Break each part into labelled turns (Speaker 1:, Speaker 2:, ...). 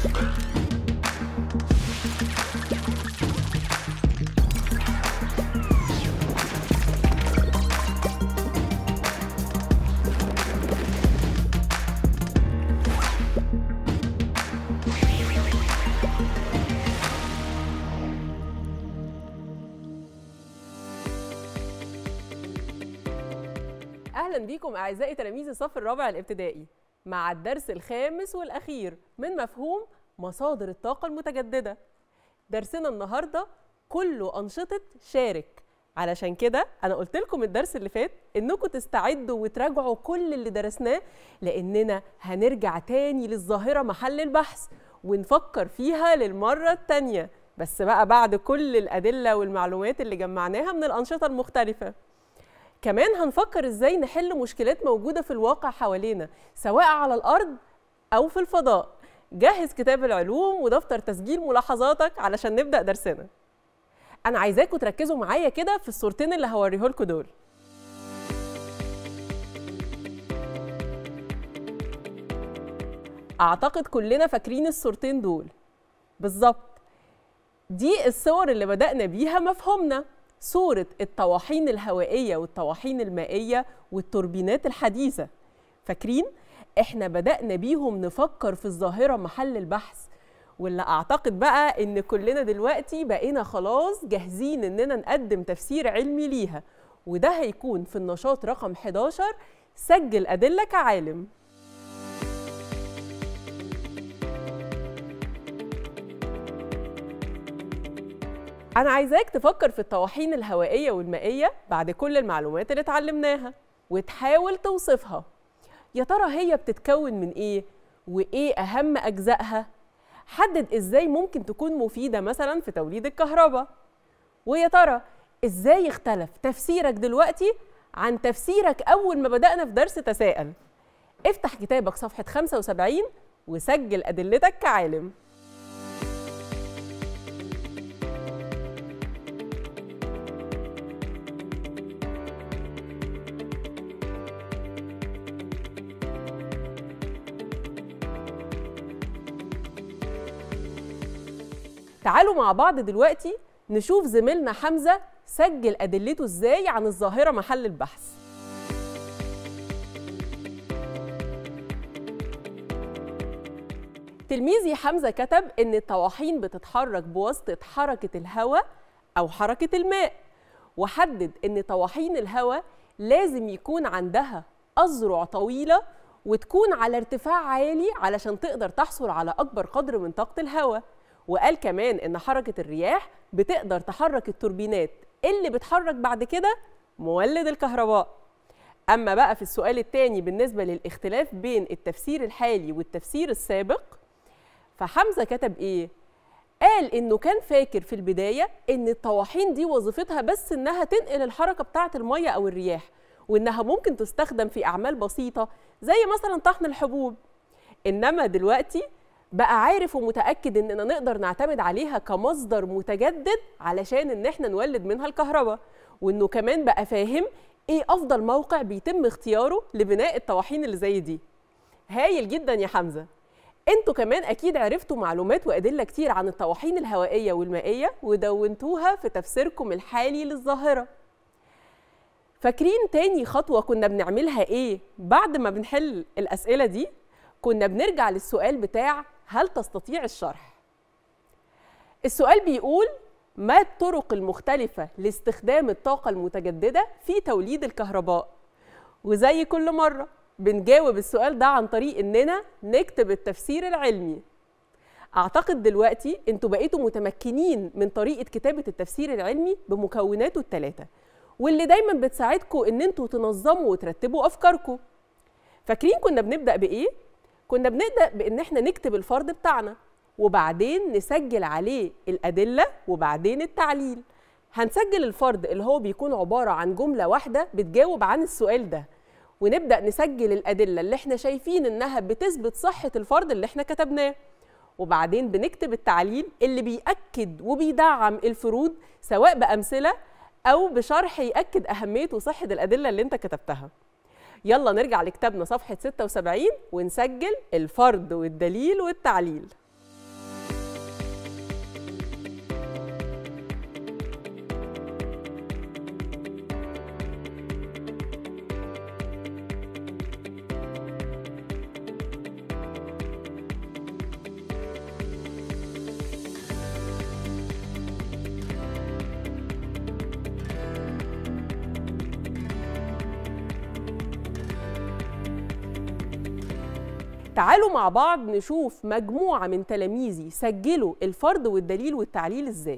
Speaker 1: اهلا بيكم اعزائي تلاميذ الصف الرابع الابتدائي مع الدرس الخامس والاخير من مفهوم مصادر الطاقه المتجدده درسنا النهارده كله انشطه شارك علشان كده انا قلت لكم الدرس اللي فات انكم تستعدوا وتراجعوا كل اللي درسناه لاننا هنرجع تاني للظاهره محل البحث ونفكر فيها للمره التانيه بس بقى بعد كل الادله والمعلومات اللي جمعناها من الانشطه المختلفه كمان هنفكر ازاي نحل مشكلات موجوده في الواقع حوالينا سواء على الارض او في الفضاء جهز كتاب العلوم ودفتر تسجيل ملاحظاتك علشان نبدا درسنا انا عايزاكم تركزوا معايا كده في الصورتين اللي هوريه لكم دول اعتقد كلنا فاكرين الصورتين دول بالظبط دي الصور اللي بدأنا بيها مفهومنا صورة الطواحين الهوائية والطواحين المائية والتوربينات الحديثة فاكرين؟ احنا بدأنا بيهم نفكر في الظاهرة محل البحث واللي أعتقد بقى إن كلنا دلوقتي بقينا خلاص جاهزين إننا نقدم تفسير علمي ليها وده هيكون في النشاط رقم 11 سجل أدلة كعالم أنا عايزاك تفكر في الطواحين الهوائية والمائية بعد كل المعلومات اللي اتعلمناها وتحاول توصفها يا ترى هي بتتكون من إيه؟ وإيه أهم أجزائها؟ حدد إزاي ممكن تكون مفيدة مثلا في توليد الكهرباء ويا ترى إزاي اختلف تفسيرك دلوقتي عن تفسيرك أول ما بدأنا في درس تساءل افتح كتابك صفحة 75 وسجل أدلتك كعالم تعالوا مع بعض دلوقتي نشوف زميلنا حمزة سجل أدلته إزاي عن الظاهرة محل البحث تلميذي حمزة كتب إن الطواحين بتتحرك بواسطة حركة الهواء أو حركة الماء وحدد إن طواحين الهواء لازم يكون عندها أذرع طويلة وتكون على ارتفاع عالي علشان تقدر تحصل على أكبر قدر من طاقة الهواء وقال كمان ان حركه الرياح بتقدر تحرك التوربينات اللي بتحرك بعد كده مولد الكهرباء اما بقى في السؤال الثاني بالنسبه للاختلاف بين التفسير الحالي والتفسير السابق فحمزه كتب ايه قال انه كان فاكر في البدايه ان الطواحين دي وظيفتها بس انها تنقل الحركه بتاعه الميه او الرياح وانها ممكن تستخدم في اعمال بسيطه زي مثلا طحن الحبوب انما دلوقتي بقى عارف ومتاكد اننا نقدر نعتمد عليها كمصدر متجدد علشان ان احنا نولد منها الكهرباء وانه كمان بقى فاهم ايه افضل موقع بيتم اختياره لبناء الطواحين اللي زي دي هايل جدا يا حمزه انتوا كمان اكيد عرفتوا معلومات وادله كتير عن الطواحين الهوائيه والمائيه ودونتوها في تفسيركم الحالي للظاهره فاكرين تاني خطوه كنا بنعملها ايه بعد ما بنحل الاسئله دي كنا بنرجع للسؤال بتاع هل تستطيع الشرح السؤال بيقول ما الطرق المختلفة لاستخدام الطاقة المتجددة في توليد الكهرباء وزي كل مرة بنجاوب السؤال ده عن طريق إننا نكتب التفسير العلمي أعتقد دلوقتي أنتوا بقيتوا متمكنين من طريقة كتابة التفسير العلمي بمكوناته الثلاثة واللي دايما بتساعدكم إن أنتوا تنظموا وترتبوا أفكاركم فاكرين كنا بنبدأ بإيه؟ كنا بنبدا بان احنا نكتب الفرض بتاعنا وبعدين نسجل عليه الادله وبعدين التعليل هنسجل الفرض اللي هو بيكون عباره عن جمله واحده بتجاوب عن السؤال ده ونبدا نسجل الادله اللي احنا شايفين انها بتثبت صحه الفرض اللي احنا كتبناه وبعدين بنكتب التعليل اللي بيأكد وبيدعم الفروض سواء بأمثلة أو بشرح يأكد أهمية وصحة الأدلة اللي أنت كتبتها يلا نرجع لكتابنا صفحة 76 ونسجل الفرض والدليل والتعليل تعالوا مع بعض نشوف مجموعة من تلاميذي سجلوا الفرض والدليل والتعليل ازاي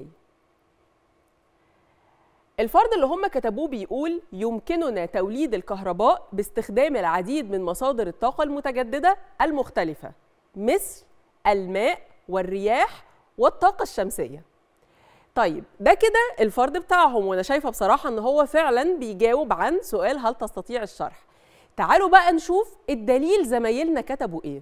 Speaker 1: الفرض اللي هم كتبوه بيقول يمكننا توليد الكهرباء باستخدام العديد من مصادر الطاقة المتجددة المختلفة مثل الماء والرياح والطاقة الشمسية طيب ده كده الفرض بتاعهم وانا شايفه بصراحه ان هو فعلا بيجاوب عن سؤال هل تستطيع الشرح تعالوا بقى نشوف الدليل زمايلنا كتبوا ايه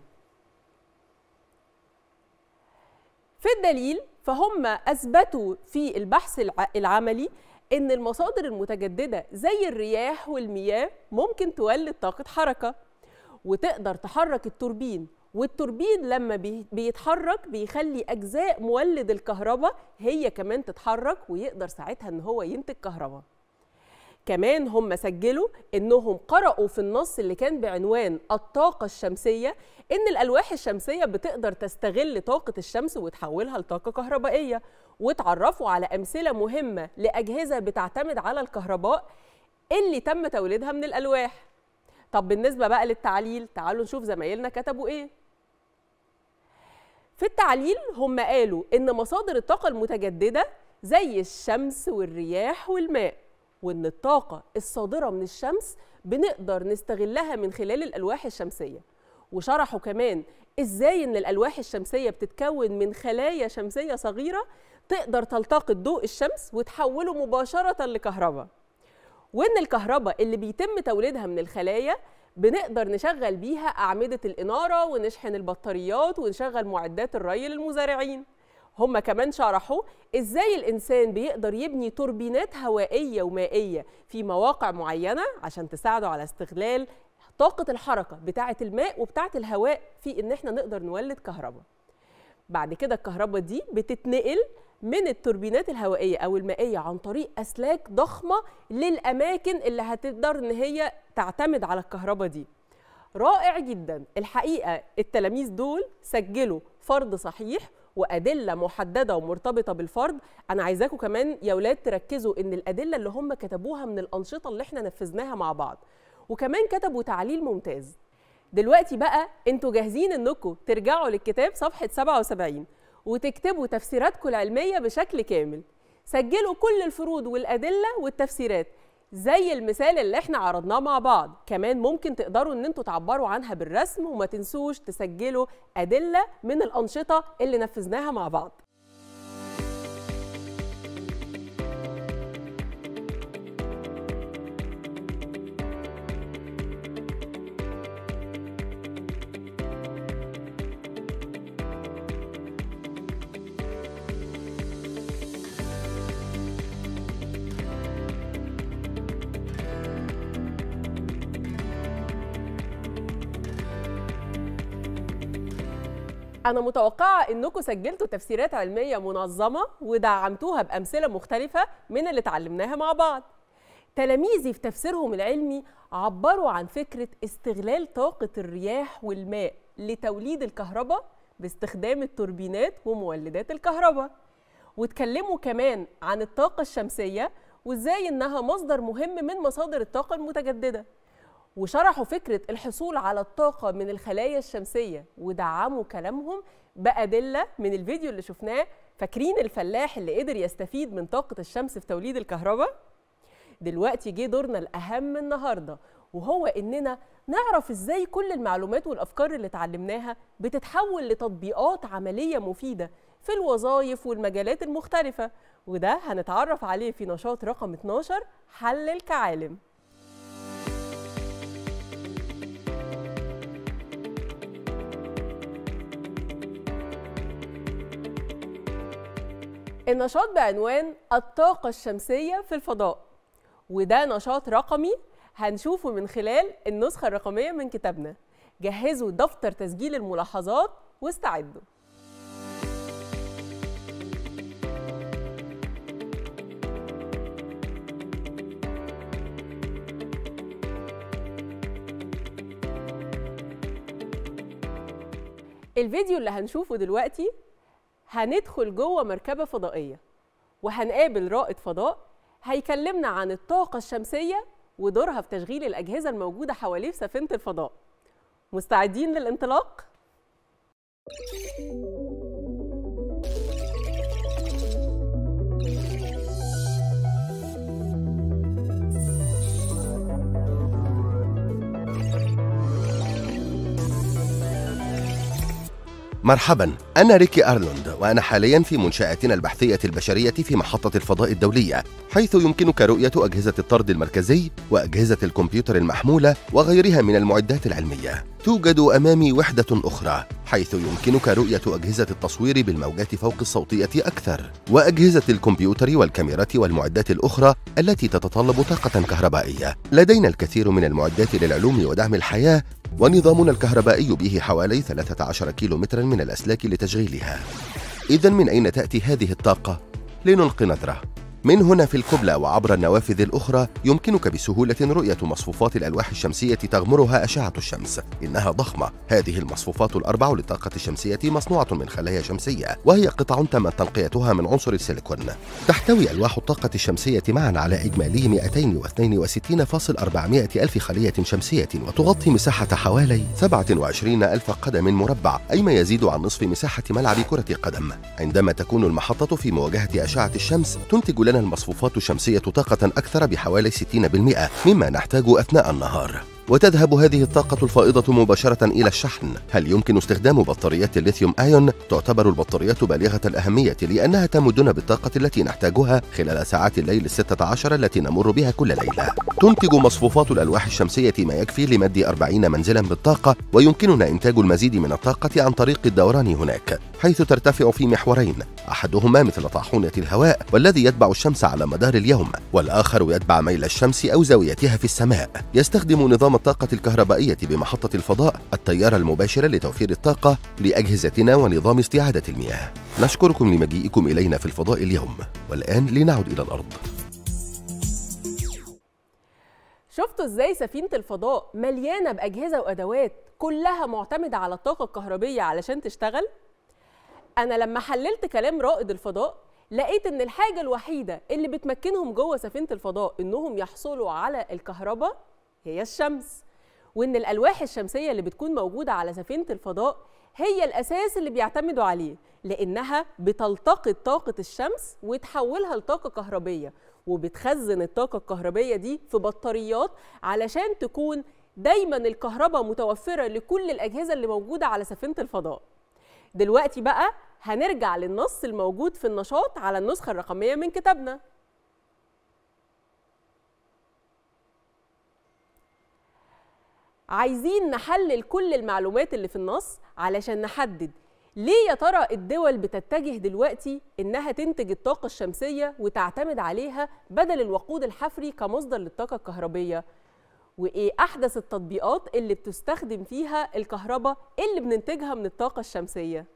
Speaker 1: في الدليل فهم اثبتوا في البحث العملي ان المصادر المتجدده زي الرياح والمياه ممكن تولد طاقه حركه وتقدر تحرك التوربين والتوربين لما بيتحرك بيخلي اجزاء مولد الكهرباء هي كمان تتحرك ويقدر ساعتها ان هو ينتج كهرباء كمان هم سجلوا انهم قرأوا في النص اللي كان بعنوان الطاقة الشمسية ان الالواح الشمسية بتقدر تستغل طاقة الشمس وتحولها لطاقة كهربائية وتعرفوا على امثلة مهمة لاجهزة بتعتمد على الكهرباء اللي تم توليدها من الالواح طب بالنسبة بقى للتعليل تعالوا نشوف زمايلنا كتبوا ايه في التعليل هم قالوا ان مصادر الطاقة المتجددة زي الشمس والرياح والماء وان الطاقة الصادرة من الشمس بنقدر نستغلها من خلال الألواح الشمسية وشرحوا كمان ازاي ان الألواح الشمسية بتتكون من خلايا شمسية صغيرة تقدر تلتقط ضوء الشمس وتحوله مباشرة لكهرباء وان الكهرباء اللي بيتم توليدها من الخلايا بنقدر نشغل بيها أعمدة الإنارة ونشحن البطاريات ونشغل معدات الري للمزارعين هم كمان شرحوا ازاي الانسان بيقدر يبني توربينات هوائيه ومائيه في مواقع معينه عشان تساعده على استغلال طاقه الحركه بتاعه الماء وبتاعه الهواء في ان احنا نقدر نولد كهرباء بعد كده الكهرباء دي بتتنقل من التوربينات الهوائيه او المائيه عن طريق اسلاك ضخمه للاماكن اللي هتقدر ان هي تعتمد على الكهرباء دي رائع جدا الحقيقه التلاميذ دول سجلوا فرض صحيح وادله محدده ومرتبطه بالفرض انا عايزاكم كمان يا اولاد تركزوا ان الادله اللي هم كتبوها من الانشطه اللي احنا نفذناها مع بعض وكمان كتبوا تعليل ممتاز دلوقتي بقى انتوا جاهزين انكم ترجعوا للكتاب صفحه 77 وتكتبوا تفسيراتكم العلميه بشكل كامل سجلوا كل الفروض والادله والتفسيرات زي المثال اللي احنا عرضناه مع بعض كمان ممكن تقدروا ان انتوا تعبروا عنها بالرسم وما تنسوش تسجلوا ادله من الانشطه اللي نفذناها مع بعض أنا متوقعة إنكم سجلتوا تفسيرات علمية منظمة ودعمتوها بأمثلة مختلفة من اللي اتعلمناها مع بعض. تلاميذي في تفسيرهم العلمي عبروا عن فكرة استغلال طاقة الرياح والماء لتوليد الكهرباء باستخدام التوربينات ومولدات الكهرباء. واتكلموا كمان عن الطاقة الشمسية وازاي انها مصدر مهم من مصادر الطاقة المتجددة. وشرحوا فكرة الحصول على الطاقة من الخلايا الشمسية ودعموا كلامهم بأدلة من الفيديو اللي شفناه فاكرين الفلاح اللي قدر يستفيد من طاقة الشمس في توليد الكهرباء؟ دلوقتي جه دورنا الأهم النهاردة وهو إننا نعرف إزاي كل المعلومات والأفكار اللي اتعلمناها بتتحول لتطبيقات عملية مفيدة في الوظائف والمجالات المختلفة وده هنتعرف عليه في نشاط رقم 12 حلل كعالم النشاط بعنوان الطاقة الشمسية في الفضاء وده نشاط رقمي هنشوفه من خلال النسخة الرقمية من كتابنا جهزوا دفتر تسجيل الملاحظات واستعدوا الفيديو اللي هنشوفه دلوقتي هندخل جوه مركبة فضائية وهنقابل رائد فضاء هيكلمنا عن الطاقة الشمسية ودورها في تشغيل الأجهزة الموجودة حواليه في سفينة الفضاء مستعدين للانطلاق؟
Speaker 2: مرحبا أنا ريكي أرلوند وأنا حاليا في منشآتنا البحثية البشرية في محطة الفضاء الدولية حيث يمكنك رؤية أجهزة الطرد المركزي وأجهزة الكمبيوتر المحمولة وغيرها من المعدات العلمية توجد أمامي وحدة أخرى حيث يمكنك رؤية أجهزة التصوير بالموجات فوق الصوتية أكثر وأجهزة الكمبيوتر والكاميرات والمعدات الأخرى التي تتطلب طاقة كهربائية لدينا الكثير من المعدات للعلوم ودعم الحياة ونظامنا الكهربائي به حوالي 13 كيلومترا من الأسلاك لتشغيلها إذا من أين تأتي هذه الطاقة؟ لنلقي نظرة من هنا في القبلة وعبر النوافذ الأخرى يمكنك بسهولة رؤية مصفوفات الألواح الشمسية تغمرها أشعة الشمس إنها ضخمة هذه المصفوفات الأربع للطاقة الشمسية مصنوعة من خلايا شمسية وهي قطع تم تنقيتها من عنصر السيليكون تحتوي ألواح الطاقة الشمسية معا على إجمالي 262.400 ألف خلية شمسية وتغطي مساحة حوالي 27 ألف قدم مربع أي ما يزيد عن نصف مساحة ملعب كرة قدم عندما تكون المحطة في مواجهة أشعة الشمس تنتج لنا المصفوفات الشمسية طاقة أكثر بحوالي 60% مما نحتاج أثناء النهار وتذهب هذه الطاقة الفائضة مباشرة إلى الشحن هل يمكن استخدام بطاريات الليثيوم آيون؟ تعتبر البطاريات بالغة الأهمية لأنها تمدنا بالطاقة التي نحتاجها خلال ساعات الليل الستة عشر التي نمر بها كل ليلة تنتج مصفوفات الألواح الشمسية ما يكفي لمد 40 منزلا بالطاقة ويمكننا إنتاج المزيد من الطاقة عن طريق الدوران هناك حيث ترتفع في محورين أحدهما مثل طاحونة الهواء والذي يتبع الشمس على مدار اليوم والآخر يتبع ميل الشمس أو زاويتها في السماء يستخدم نظام الطاقة الكهربائية بمحطة الفضاء التيار المباشر لتوفير الطاقة لأجهزتنا ونظام استعادة المياه نشكركم لمجيئكم إلينا في الفضاء اليوم والآن لنعد إلى الأرض
Speaker 1: شفتوا ازاي سفينة الفضاء مليانة بأجهزة وأدوات كلها معتمدة على الطاقة الكهربية علشان تشتغل؟ أنا لما حللت كلام رائد الفضاء لقيت إن الحاجة الوحيدة اللي بتمكنهم جوه سفينة الفضاء إنهم يحصلوا على الكهرباء هي الشمس وإن الألواح الشمسية اللي بتكون موجودة على سفينة الفضاء هي الأساس اللي بيعتمدوا عليه لأنها بتلتقط طاقة الشمس وتحولها لطاقة كهربية وبتخزن الطاقة الكهربية دي في بطاريات علشان تكون دايما الكهرباء متوفرة لكل الأجهزة اللي موجودة على سفينة الفضاء دلوقتي بقى هنرجع للنص الموجود في النشاط على النسخة الرقمية من كتابنا عايزين نحلل كل المعلومات اللي في النص علشان نحدد ليه يا ترى الدول بتتجه دلوقتي انها تنتج الطاقه الشمسيه وتعتمد عليها بدل الوقود الحفري كمصدر للطاقه الكهربيه وايه احدث التطبيقات اللي بتستخدم فيها الكهرباء اللي بننتجها من الطاقه الشمسيه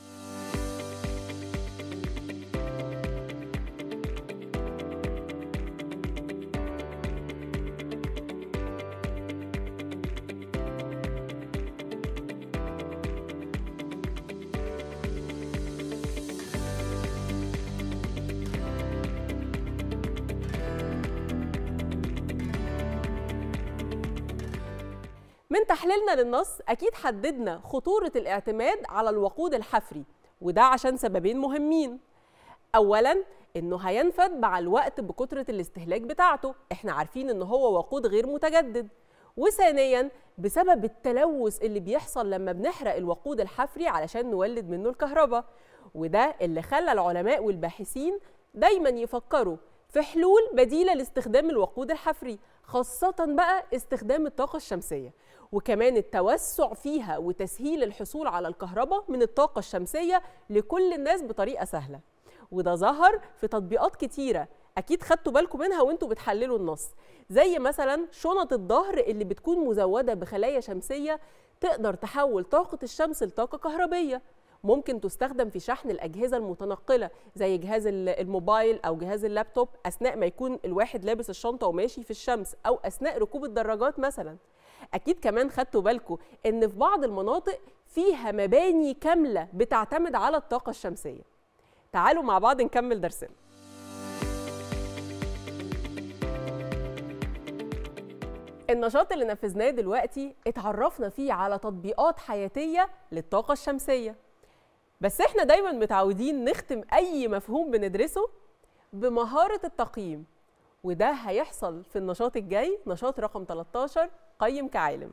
Speaker 1: من تحليلنا للنص أكيد حددنا خطورة الاعتماد على الوقود الحفري وده عشان سببين مهمين أولاً إنه هينفد مع الوقت بكثرة الاستهلاك بتاعته إحنا عارفين إن هو وقود غير متجدد وثانياً بسبب التلوث اللي بيحصل لما بنحرق الوقود الحفري علشان نولد منه الكهرباء وده اللي خلى العلماء والباحثين دايما يفكروا في حلول بديلة لاستخدام الوقود الحفري خاصة بقى استخدام الطاقة الشمسية وكمان التوسع فيها وتسهيل الحصول على الكهرباء من الطاقة الشمسية لكل الناس بطريقة سهلة وده ظهر في تطبيقات كتيرة أكيد خدتوا بالكم منها وانتوا بتحللوا النص زي مثلا شنط الظهر اللي بتكون مزودة بخلايا شمسية تقدر تحول طاقة الشمس لطاقة كهربية ممكن تستخدم في شحن الأجهزة المتنقلة زي جهاز الموبايل أو جهاز اللابتوب أثناء ما يكون الواحد لابس الشنطة وماشي في الشمس أو أثناء ركوب الدراجات مثلا أكيد كمان خدتوا بالكم إن في بعض المناطق فيها مباني كاملة بتعتمد على الطاقة الشمسية تعالوا مع بعض نكمل درسنا النشاط اللي نفذناه دلوقتي اتعرفنا فيه على تطبيقات حياتية للطاقة الشمسية بس احنا دايما متعودين نختم أي مفهوم بندرسه بمهارة التقييم وده هيحصل في النشاط الجاي نشاط رقم 13 قيم كعالم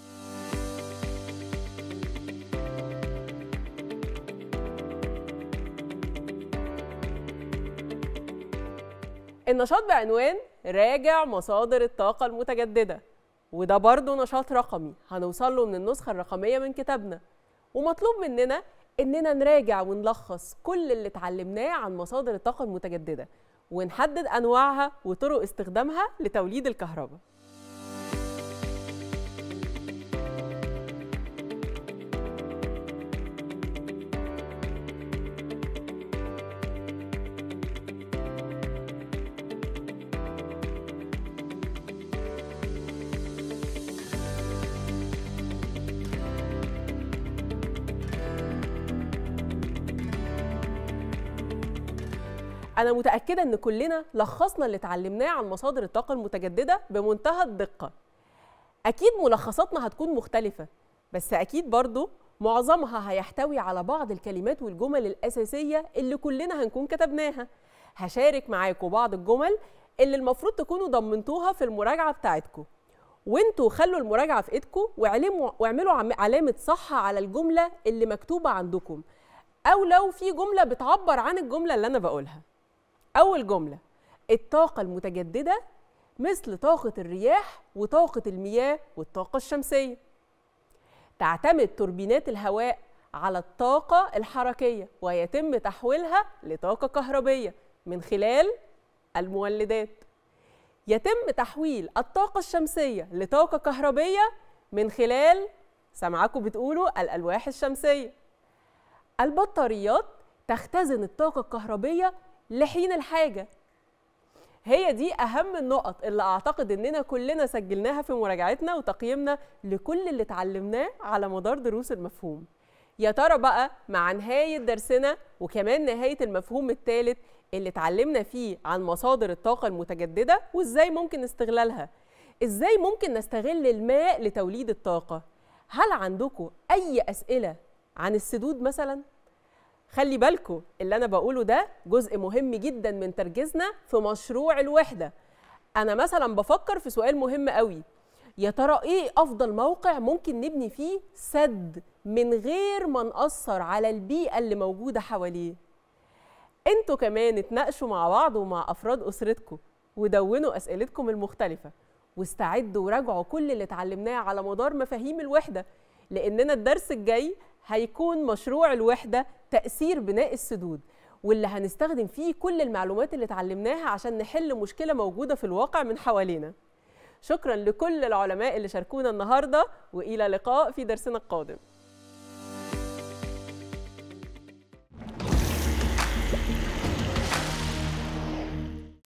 Speaker 1: النشاط بعنوان راجع مصادر الطاقة المتجددة وده برضه نشاط رقمي هنوصل له من النسخة الرقمية من كتابنا ومطلوب مننا إننا نراجع ونلخص كل اللي اتعلمناه عن مصادر الطاقة المتجددة ونحدد أنواعها وطرق استخدامها لتوليد الكهرباء أنا متأكدة إن كلنا لخصنا اللي اتعلمناه عن مصادر الطاقة المتجددة بمنتهى الدقة. أكيد ملخصاتنا هتكون مختلفة، بس أكيد برضو معظمها هيحتوي على بعض الكلمات والجمل الأساسية اللي كلنا هنكون كتبناها. هشارك معاكم بعض الجمل اللي المفروض تكونوا ضمنتوها في المراجعة بتاعتكم. وانتوا خلوا المراجعة في ايدكم واعلموا واعملوا عم- علامة صح على الجملة اللي مكتوبة عندكم. أو لو في جملة بتعبر عن الجملة اللي أنا بقولها. أول جملة الطاقة المتجددة مثل طاقة الرياح وطاقة المياه والطاقة الشمسية تعتمد توربينات الهواء على الطاقة الحركية ويتم تحويلها لطاقة كهربية من خلال المولدات يتم تحويل الطاقة الشمسية لطاقة كهربية من خلال سمعكم بتقولوا الألواح الشمسية البطاريات تختزن الطاقة الكهربية لحين الحاجة هي دي أهم النقط اللي أعتقد إننا كلنا سجلناها في مراجعتنا وتقييمنا لكل اللي اتعلمناه على مدار دروس المفهوم يا ترى بقى مع نهاية درسنا وكمان نهاية المفهوم الثالث اللي اتعلمنا فيه عن مصادر الطاقة المتجددة وإزاي ممكن استغلالها إزاي ممكن نستغل الماء لتوليد الطاقة هل عندكم أي أسئلة عن السدود مثلاً؟ خلي بالكم اللي انا بقوله ده جزء مهم جدا من تركيزنا في مشروع الوحده انا مثلا بفكر في سؤال مهم قوي يا ترى ايه افضل موقع ممكن نبني فيه سد من غير ما ناثر على البيئه اللي موجوده حواليه انتوا كمان اتناقشوا مع بعض ومع افراد اسرتكم ودونوا اسئلتكم المختلفه واستعدوا وراجعوا كل اللي اتعلمناه على مدار مفاهيم الوحده لاننا الدرس الجاي هيكون مشروع الوحده تاثير بناء السدود واللي هنستخدم فيه كل المعلومات اللي اتعلمناها عشان نحل مشكله موجوده في الواقع من حوالينا شكرا لكل العلماء اللي شاركونا النهارده والى لقاء في درسنا القادم